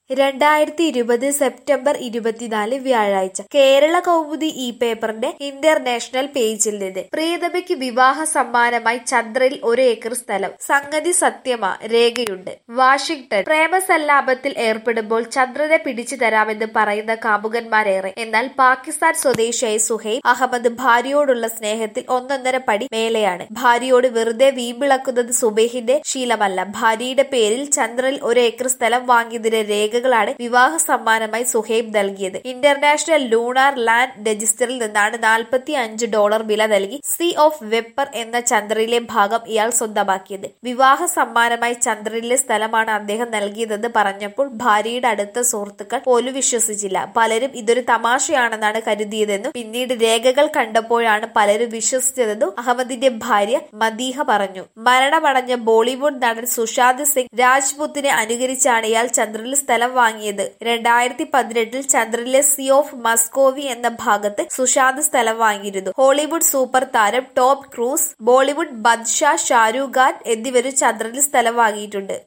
രണ്ടായിരത്തി ഇരുപത് സെപ്റ്റംബർ ഇരുപത്തിനാല് വ്യാഴാഴ്ച കേരള കൗമുദി ഈ പേപ്പറിന്റെ ഇന്റർനാഷണൽ പേജിൽ നിന്ന് പ്രിയതമയ്ക്ക് വിവാഹ സമ്മാനമായി ചന്ദ്രയിൽ ഒരു ഏക്കർ സ്ഥലം സംഗതി സത്യമാ രേഖയുണ്ട് വാഷിംഗ്ടൺ പ്രേമസല്ലാപത്തിൽ ഏർപ്പെടുമ്പോൾ ചന്ദ്രനെ പിടിച്ചു തരാമെന്ന് പറയുന്ന കാമുകന്മാരേറെ എന്നാൽ പാകിസ്ഥാൻ സ്വദേശിയായ സുഹൈബ് അഹമ്മദ് ഭാര്യയോടുള്ള സ്നേഹത്തിൽ ഒന്നൊന്നര പടി മേലെയാണ് ഭാര്യയോട് വെറുതെ വീമ്പിളക്കുന്നത് സുബൈഹിന്റെ ശീലമല്ല ഭാര്യയുടെ പേരിൽ ചന്ദ്രനിൽ ഒരു ഏക്കർ സ്ഥലം വാങ്ങിയതിന്റെ രേഖകളാണ് വിവാഹ സമ്മാനമായി സുഹൈബ് നൽകിയത് ഇന്റർനാഷണൽ ലൂണാർ ലാൻഡ് രജിസ്റ്ററിൽ നിന്നാണ് നാൽപ്പത്തി അഞ്ച് ഡോളർ വില നൽകി സി ഓഫ് വെപ്പർ എന്ന ചന്ദ്രനിലെ ഭാഗം ഇയാൾ സ്വന്തമാക്കിയത് വിവാഹ സമ്മാനമായി ചന്ദ്രനിലെ സ്ഥലമാണ് അദ്ദേഹം നൽകിയതെന്ന് പറഞ്ഞപ്പോൾ ഭാര്യയുടെ അടുത്ത സുഹൃത്തുക്കൾ പോലും വിശ്വസിച്ചില്ല പലരും ഇതൊരു തമാശയാണെന്നാണ് കരുതിയതെന്നും പിന്നീട് രേഖകൾ കണ്ടപ്പോഴാണ് പലരും വിശ്വസിച്ചതെന്നും അഹമ്മദിന്റെ ഭാര്യ മദീഹ പറഞ്ഞു മരണമടഞ്ഞ ബോളിവുഡ് നടൻ സുശാന്ത് സിംഗ് രാജ്പുത്തിനെ അനുകരിച്ചാണ് ഇയാൾ ചന്ദ്രനിൽ സ്ഥലം വാങ്ങിയത് രണ്ടായിരത്തി പതിനെട്ടിൽ ചന്ദ്രനിലെ സി ഓഫ് മസ്കോവി എന്ന ഭാഗത്ത് സുശാന്ത് സ്ഥലം വാങ്ങിയിരുന്നു ഹോളിവുഡ് സൂപ്പർ താരം Tom Cruise Bollywood Badshah Shahrukh Khan എന്നിവരും ചന്ദ്രനിൽ സ്ഥലം വാങ്ങിയിട്ടുണ്ട്